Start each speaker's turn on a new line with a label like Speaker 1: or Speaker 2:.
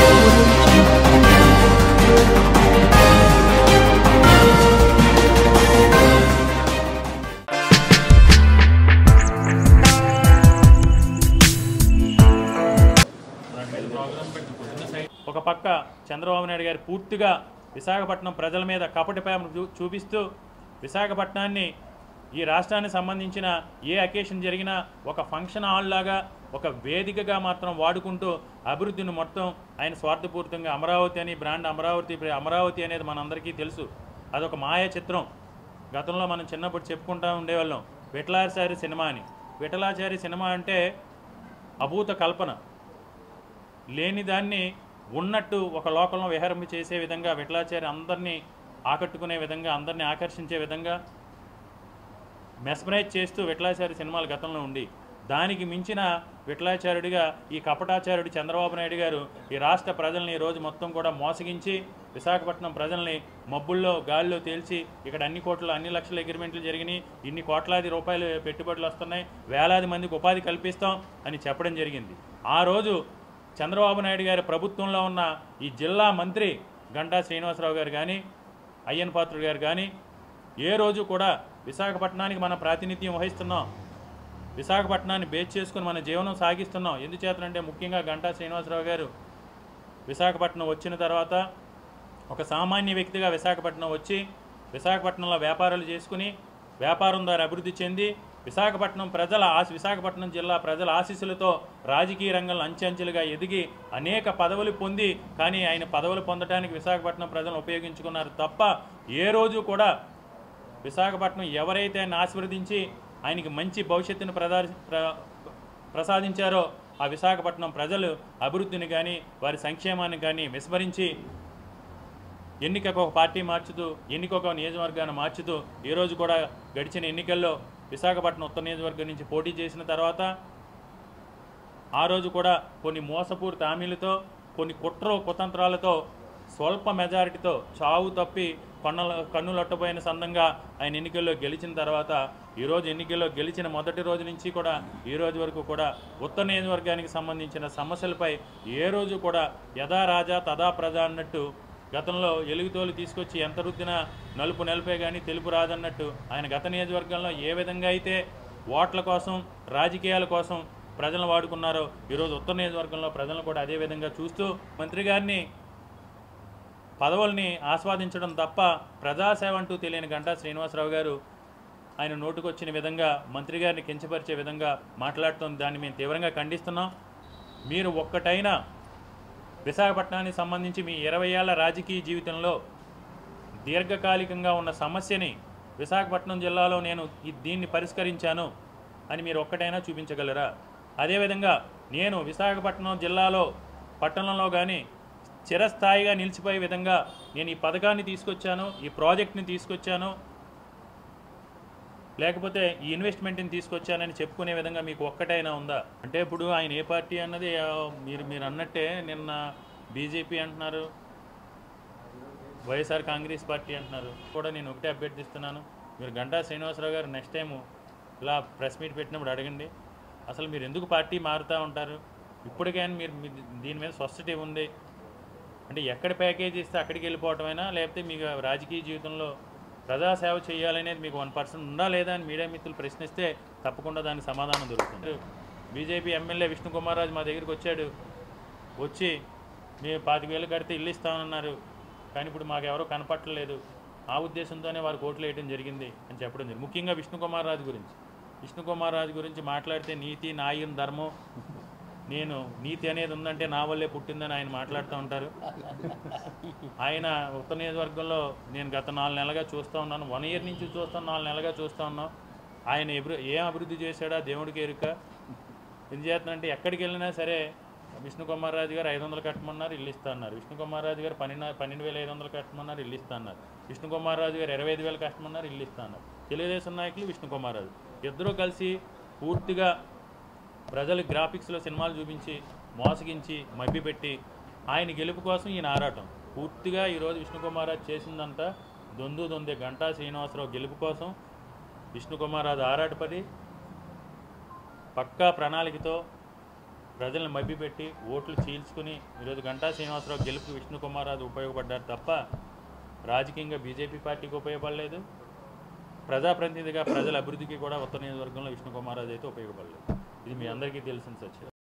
Speaker 1: ఒక పక్క చంద్రబాబు నాయుడు గారు పూర్తిగా విశాఖపట్నం ప్రజల మీద కపటి ప్రేమ చూ- చూపిస్తూ విశాఖపట్నాన్ని ఈ రాష్ట్రానికి సంబంధించిన ఏ అకేషన్ జరిగినా ఒక ఫంక్షన్ హాల్ లాగా ఒక వేదికగా మాత్రం వాడుకుంటూ అభివృద్ధిని మొత్తం ఆయన స్వార్థపూరితంగా అమరావతి అని బ్రాండ్ అమరావతి అమరావతి అనేది మనందరికీ తెలుసు అదొక మాయ చిత్రం గతంలో మనం చిన్నప్పుడు చెప్పుకుంటూ ఉండేవాళ్ళం విఠలాచారి సినిమా అని విఠలాచారి సినిమా అంటే అభూత కల్పన లేని దాన్ని ఉన్నట్టు ఒక లోకంలో విహరింప చేసే విధంగా విఠలాచారి అందరినీ ఆకట్టుకునే విధంగా అందరినీ ఆకర్షించే విధంగా మెస్మరైజ్ చేస్తూ విఠలాచారి సినిమాలు గతంలో ఉండి దానికి మించిన విఠలాచార్యుడిగా ఈ కపటాచార్యుడు చంద్రబాబు నాయుడు గారు ఈ రాష్ట్ర ప్రజల్ని ఈ రోజు మొత్తం కూడా మోసగించి విశాఖపట్నం ప్రజల్ని మబ్బుల్లో గాలిలో తేల్చి ఇక్కడ అన్ని కోట్ల అన్ని లక్షల అగ్రిమెంట్లు జరిగినాయి ఇన్ని కోట్లాది రూపాయలు పెట్టుబడులు వస్తున్నాయి వేలాది మందికి ఉపాధి కల్పిస్తాం అని చెప్పడం జరిగింది ఆ రోజు చంద్రబాబు నాయుడు గారి ప్రభుత్వంలో ఉన్న ఈ జిల్లా మంత్రి గంటా శ్రీనివాసరావు గారు కానీ అయ్యన్ పాత్రుడు గారు కానీ ఏ రోజు కూడా విశాఖపట్నానికి మనం ప్రాతినిధ్యం వహిస్తున్నాం విశాఖపట్నాన్ని బేస్ చేసుకుని మన జీవనం సాగిస్తున్నాం ఎందుచేతనంటే ముఖ్యంగా గంటా శ్రీనివాసరావు గారు విశాఖపట్నం వచ్చిన తర్వాత ఒక సామాన్య వ్యక్తిగా విశాఖపట్నం వచ్చి విశాఖపట్నంలో వ్యాపారాలు చేసుకుని వ్యాపారం ద్వారా అభివృద్ధి చెంది విశాఖపట్నం ప్రజల ఆశ విశాఖపట్నం జిల్లా ప్రజల ఆశీస్సులతో రాజకీయ రంగంలో అంచెంచెలుగా ఎదిగి అనేక పదవులు పొంది కానీ ఆయన పదవులు పొందడానికి విశాఖపట్నం ప్రజలను ఉపయోగించుకున్నారు తప్ప ఏ రోజు కూడా విశాఖపట్నం ఎవరైతే ఆయన ఆశీర్వదించి ఆయనకి మంచి భవిష్యత్తును ప్రదా ప్ర- ప్రసాదించారో ఆ విశాఖపట్నం ప్రజలు అభివృద్ధిని కానీ వారి సంక్షేమాన్ని కానీ విస్మరించి ఎన్నికకు ఒక పార్టీ మార్చుతూ ఎన్నికొక నియోజకవర్గాన్ని మార్చుతూ ఈ రోజు కూడా గడిచిన ఎన్నికల్లో విశాఖపట్నం ఉత్తర నియోజకవర్గం నుంచి పోటీ చేసిన తర్వాత ఆ రోజు కూడా కొన్ని మోసపూరిత హామీలతో కొన్ని కుట్ర కుతంత్రాలతో స్వల్ప మెజారిటీతో చావు తప్పి కన్నుల కన్నులొట్టబోయిన సందంగా ఆయన ఎన్నికల్లో గెలిచిన తర్వాత ఈరోజు ఎన్నికల్లో గెలిచిన మొదటి రోజు నుంచి కూడా ఈ రోజు వరకు కూడా ఉత్తర నియోజకవర్గానికి సంబంధించిన సమస్యలపై ఏ రోజు కూడా యథా రాజా తదా ప్రజా అన్నట్టు గతంలో ఎలుగుతోలు తీసుకొచ్చి ఎంత రుద్దినా నలుపు నలుపే కానీ తెలుపు రాదన్నట్టు ఆయన గత నియోజకవర్గంలో ఏ విధంగా అయితే ఓట్ల కోసం రాజకీయాల కోసం ప్రజలను వాడుకున్నారో ఈరోజు ఉత్తర నియోజకవర్గంలో ప్రజలను కూడా అదే విధంగా చూస్తూ మంత్రి గారిని పదవుల్ని ఆస్వాదించడం తప్ప ప్రజాసేవ అంటూ తెలియని గంటా శ్రీనివాసరావు గారు ఆయన నోటుకొచ్చిన విధంగా మంత్రి గారిని కించపరిచే విధంగా మాట్లాడుతున్న దాన్ని మేము తీవ్రంగా ఖండిస్తున్నాం మీరు ఒక్కటైనా విశాఖపట్నానికి సంబంధించి మీ ఇరవై ఏళ్ల రాజకీయ జీవితంలో దీర్ఘకాలికంగా ఉన్న సమస్యని విశాఖపట్నం జిల్లాలో నేను ఈ- దీన్ని పరిష్కరించాను అని మీరు ఒక్కటైనా చూపించగలరా అదేవిధంగా నేను విశాఖపట్నం జిల్లాలో పట్టణంలో కానీ చిరస్థాయిగా నిలిచిపోయే విధంగా నేను ఈ పథకాన్ని తీసుకొచ్చాను ఈ ప్రాజెక్ట్ని తీసుకొచ్చాను లేకపోతే ఈ ఇన్వెస్ట్మెంట్ని తీసుకొచ్చానని చెప్పుకునే విధంగా మీకు ఒక్కటైనా ఉందా అంటే ఇప్పుడు ఆయన ఏ పార్టీ అన్నది ఆ, మీరు మీరు అన్నట్టే నిన్న బీజేపీ అంటున్నారు వైఎస్ఆర్ కాంగ్రెస్ పార్టీ అంటున్నారు కూడా నేను ఒకటే అభ్యర్థిస్తున్నాను మీరు గంటా శ్రీనివాసరావు గారు నెక్స్ట్ టైం ఇలా ప్రెస్ మీట్ పెట్టినప్పుడు అడగండి అసలు మీరు ఎందుకు పార్టీ మారుతూ ఉంటారు ఇప్పటికైనా మీరు మీ దీని మీద స్వస్థత ఉంది అంటే ఎక్కడ ప్యాకేజ్ ఇస్తే అక్కడికి వెళ్ళిపోవటమైనా లేకపోతే మీకు రాజకీయ జీవితంలో ప్రజాసేవ చేయాలనేది మీకు వన్ పర్సెంట్ ఉందా లేదా అని మీడియా మిత్రులు ప్రశ్నిస్తే తప్పకుండా దానికి సమాధానం దొరుకుతుంది బీజేపీ ఎమ్మెల్యే విష్ణుకుమార్ రాజు మా దగ్గరికి వచ్చాడు వచ్చి మేము పాతిక వేలు కడితే ఇల్లు ఇస్తామన్నారు కానీ ఇప్పుడు మాకు ఎవరో కనపట్టలేదు ఆ ఉద్దేశంతోనే వారు ఓట్లు వేయడం జరిగింది అని చెప్పడం జరిగింది ముఖ్యంగా విష్ణుకుమార్ రాజు గురించి విష్ణుకుమార్ రాజు గురించి మాట్లాడితే నీతి న్యాయం ధర్మం నేను నీతి అనేది ఉందంటే నా వల్లే పుట్టిందని ఆయన మాట్లాడుతూ ఉంటారు ఆయన ఉత్తర నియోజకవర్గంలో నేను గత నాలుగు నెలలుగా చూస్తూ ఉన్నాను వన్ ఇయర్ నుంచి చూస్తాను నాలుగు నెలలుగా చూస్తూ ఉన్నాం ఆయన ఎబ్రు ఏం అభివృద్ధి చేశాడా దేవుడికి ఎరుక ఎందుచేతనంటే ఎక్కడికి వెళ్ళినా సరే విష్ణు కుమార్ రాజు గారు ఐదు వందలు కట్టమన్నారు ఇల్లు ఇస్తా అన్నారు విష్ణు కుమార్ రాజు గారు పన్నెండు పన్నెండు వేల ఐదు వందలు కట్టమన్నారు ఇల్లు ఇస్తా అన్నారు విష్ణు కుమార్ రాజు గారు ఇరవై ఐదు వేలు కట్టమన్నారు ఇల్లు ఇస్తా అన్నారు తెలుగుదేశం నాయకులు విష్ణు కుమార్ రాజు ఇద్దరూ కలిసి పూర్తిగా ప్రజలు గ్రాఫిక్స్లో సినిమాలు చూపించి మోసగించి మభ్యపెట్టి ఆయన గెలుపు కోసం ఈయన ఆరాటం పూర్తిగా ఈరోజు విష్ణుకుమారాజు చేసిందంతా దొందు దొందే గంటా శ్రీనివాసరావు గెలుపు కోసం విష్ణుకుమారాజు ఆరాటపడి పక్కా ప్రణాళికతో ప్రజలను మభ్యపెట్టి ఓట్లు చీల్చుకుని ఈరోజు గంటా శ్రీనివాసరావు గెలుపు విష్ణుకుమార్ అది ఉపయోగపడ్డారు తప్ప రాజకీయంగా బీజేపీ పార్టీకి ఉపయోగపడలేదు ప్రజాప్రతినిధిగా ప్రజల అభివృద్ధికి కూడా ఉత్తర నియోజకవర్గంలో విష్ణుకుమార్ రాజు అయితే ఉపయోగపడలేదు ఇది మీ అందరికీ తెలిసిన సత్యం